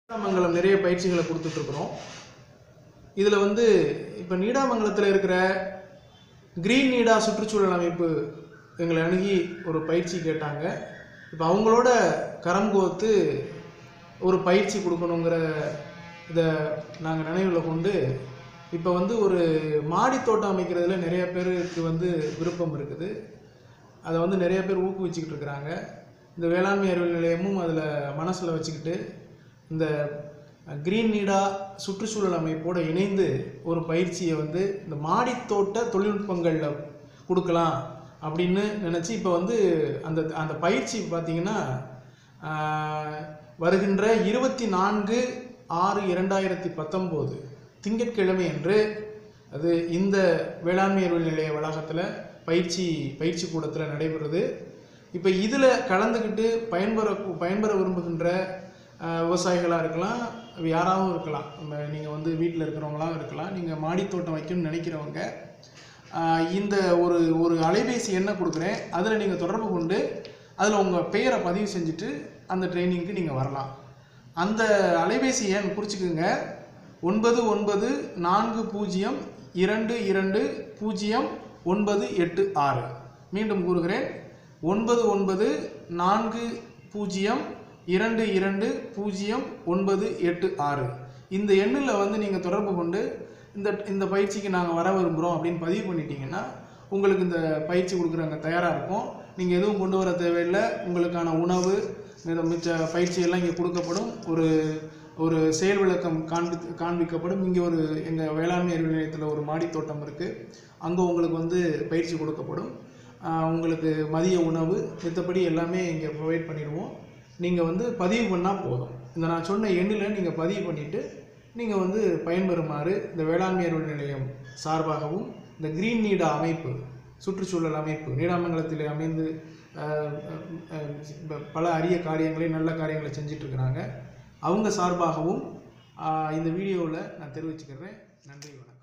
நீடாமங்கலம் நிறைய பயிற்சிகளை கொடுத்துட்ருக்குறோம் இதில் வந்து இப்போ நீடாமங்கலத்தில் இருக்கிற கிரீன் நீடா சுற்றுச்சூழல் அமைப்பு எங்களை அணுகி ஒரு பயிற்சி கேட்டாங்க இப்போ அவங்களோட கரம் கோர்த்து ஒரு பயிற்சி கொடுக்கணுங்கிற இதை நாங்கள் நினைவில் கொண்டு இப்போ வந்து ஒரு மாடி தோட்டம் அமைக்கிறதுல நிறைய பேருக்கு வந்து விருப்பம் இருக்குது அதை வந்து நிறைய பேர் ஊக்குவிச்சுக்கிட்டு இருக்கிறாங்க இந்த வேளாண்மை அறிவியல் நிலையமும் அதில் மனசில் வச்சுக்கிட்டு இந்த கிரீன் நீடா சுற்றுச்சூழல் அமைப்போடு இணைந்து ஒரு பயிற்சியை வந்து இந்த மாடித்தோட்ட தொழில்நுட்பங்களில் கொடுக்கலாம் அப்படின்னு நினச்சி இப்போ வந்து அந்த அந்த பயிற்சி பார்த்திங்கன்னா ஆஹ், வருகின்ற இருபத்தி நான்கு ஆறு இரண்டாயிரத்தி பத்தொம்போது திங்கட்கிழமை அன்று அது இந்த வேளாண்மை அறிவியல் நிலைய வளாகத்தில் பயிற்சி பயிற்சி கூடத்தில் நடைபெறுது இப்போ இதில் கலந்துக்கிட்டு பயன்பெற பயன்பெற விரும்புகின்ற விவசாயிகளாக இருக்கலாம் யாராகவும் இருக்கலாம் நீங்கள் வந்து வீட்டில் இருக்கிறவங்களாம் இருக்கலாம் நீங்கள் மாடித்தோட்டம் வைக்கணும்னு நினைக்கிறவங்க ஆஹ் இந்த ஒரு ஒரு அலைபேசி எண்ணை கொடுக்குறேன் அதில் நீங்கள் தொடர்பு கொண்டு அதில் உங்கள் பெயரை பதிவு செஞ்சுட்டு அந்த ட்ரைனிங்க்கு நீங்கள் வரலாம் அந்த அலைபேசி எண் குறிச்சிக்கோங்க ஒன்பது ஒன்பது நான்கு பூஜ்ஜியம் இரண்டு இரண்டு பூஜ்ஜியம் ஒன்பது எட்டு ஆறு மீண்டும் கூறுகிறேன் ஒன்பது ஒன்பது நான்கு பூஜ்ஜியம் இரண்டு இரண்டு பூஜ்ஜியம் ஒன்பது எட்டு ஆறு இந்த எண்ணில் வந்து நீங்கள் தொடர்பு கொண்டு இந்த இந்த பயிற்சிக்கு நாங்கள் வர விரும்புகிறோம் அப்படின்னு பதிவு பண்ணிட்டீங்கன்னா உங்களுக்கு இந்த பயிற்சி கொடுக்குறவங்க தயாராக இருக்கும் நீங்கள் எதுவும் கொண்டு வர தேவையில்லை உங்களுக்கான உணவு மித மிச்ச பயிற்சியெல்லாம் இங்கே கொடுக்கப்படும் ஒரு ஒரு செயல் விளக்கம் காண்பி காண்பிக்கப்படும் இங்கே ஒரு எங்கள் வேளாண்மை அறிவு நிலையத்தில் ஒரு மாடித் தோட்டம் இருக்குது அங்கே உங்களுக்கு வந்து பயிற்சி கொடுக்கப்படும் ஆஹ் உங்களுக்கு மதிய உணவு மித்தபடி எல்லாமே இங்கே ப்ரொவைட் பண்ணிடுவோம் நீங்கள் வந்து பதிவு பண்ணால் போதும் இந்த நான் சொன்ன எண்ணில் நீங்கள் பதிவு பண்ணிவிட்டு நீங்கள் வந்து பயன்பெறுமாறு இந்த வேளாண்மை அறிவு நிலையம் சார்பாகவும் இந்த கிரீன் நீடா அமைப்பு சுற்றுச்சூழல் அமைப்பு நீடாமங்கலத்தில் அமைந்து ஆஹ், ஆஹ், ப- பல அரிய காரியங்களை நல்ல காரியங்களை செஞ்சுட்டு இருக்கிறாங்க அவங்க சார்பாகவும் ஆஹ், இந்த வீடியோவில் நான் தெரிவிச்சுக்கிறேன் நன்றி வணக்கம்